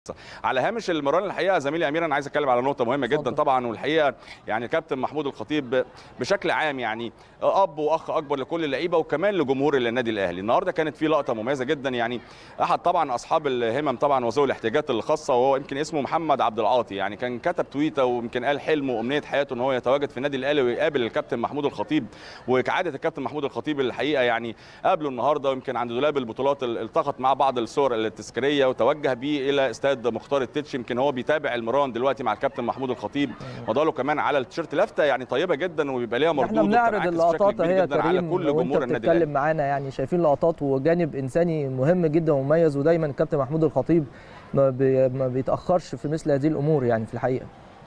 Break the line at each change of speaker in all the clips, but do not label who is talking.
على هامش المران الحقيقه زميلي امير انا عايز اتكلم على نقطه مهمه جدا
اتفضل.
طبعا والحقيقه يعني كابتن محمود الخطيب بشكل عام يعني اب واخ اكبر لكل اللعيبه وكمان لجمهور النادي الاهلي النهارده كانت في لقطه مميزه جدا يعني احد طبعا اصحاب الهمم طبعا وذوي الاحتياجات الخاصه وهو يمكن اسمه محمد عبد العاطي يعني كان كتب تويته ويمكن قال حلمه وامنيه حياته ان هو يتواجد في النادي الاهلي ويقابل الكابتن محمود الخطيب وكعاده الكابتن محمود الخطيب الحقيقه يعني قابله النهارده ويمكن عند دولاب البطولات التقط مع بعض الصور التذكاريه وتوجه بيه الى استاد مختار التتش يمكن هو بيتابع المران دلوقتي مع الكابتن محمود الخطيب وضعله كمان على التيشيرت لافته يعني طيبه جدا وبيبقى ليها مردود
احنا بنعرض
وبتنعكس بشكل
اللقطات
كبير
اهي يا
جدا على
كريم
كل
وانت
جمهور النادي الاهلي
بتتكلم معانا يعني شايفين لقطات وجانب انساني مهم جدا ومميز ودايما الكابتن محمود الخطيب ما, بي ما بيتاخرش في مثل هذه الامور يعني في الحقيقه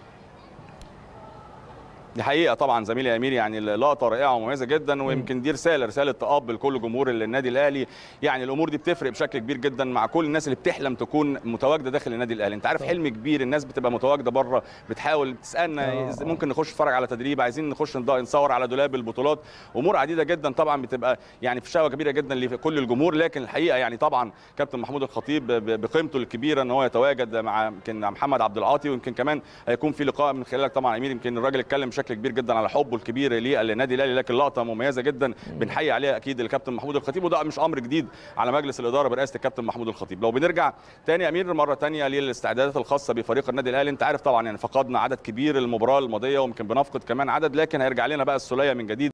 دي حقيقه طبعا زميلي امير يعني اللقطه رائعه ومميزه جدا ويمكن دي رساله رساله اب لكل جمهور النادي الاهلي يعني الامور دي بتفرق بشكل كبير جدا مع كل الناس اللي بتحلم تكون متواجده داخل النادي الاهلي انت عارف
طبعا.
حلم كبير الناس بتبقى متواجده بره بتحاول تسالنا
آه.
إز- ممكن نخش نتفرج على تدريب عايزين نخش نض- نصور على دولاب البطولات امور عديده جدا طبعا بتبقى يعني في شهوه كبيره جدا لكل الجمهور لكن الحقيقه يعني طبعا كابتن محمود الخطيب ب- بقيمته الكبيره ان هو يتواجد مع يمكن محمد عبد العاطي ويمكن كمان هيكون في لقاء من خلالك طبعا امير يمكن الراجل اتكلم بشكل كبير جدا على حبه الكبير للنادي الاهلي لكن لقطه مميزه جدا بنحيي عليها اكيد الكابتن محمود الخطيب وده مش امر جديد على مجلس الاداره برئاسه الكابتن محمود الخطيب لو بنرجع تاني يا امير مره تانية للاستعدادات الخاصه بفريق النادي الاهلي انت عارف طبعا يعني فقدنا عدد كبير المباراه الماضيه ويمكن بنفقد كمان عدد لكن هيرجع لنا بقى السوليه من جديد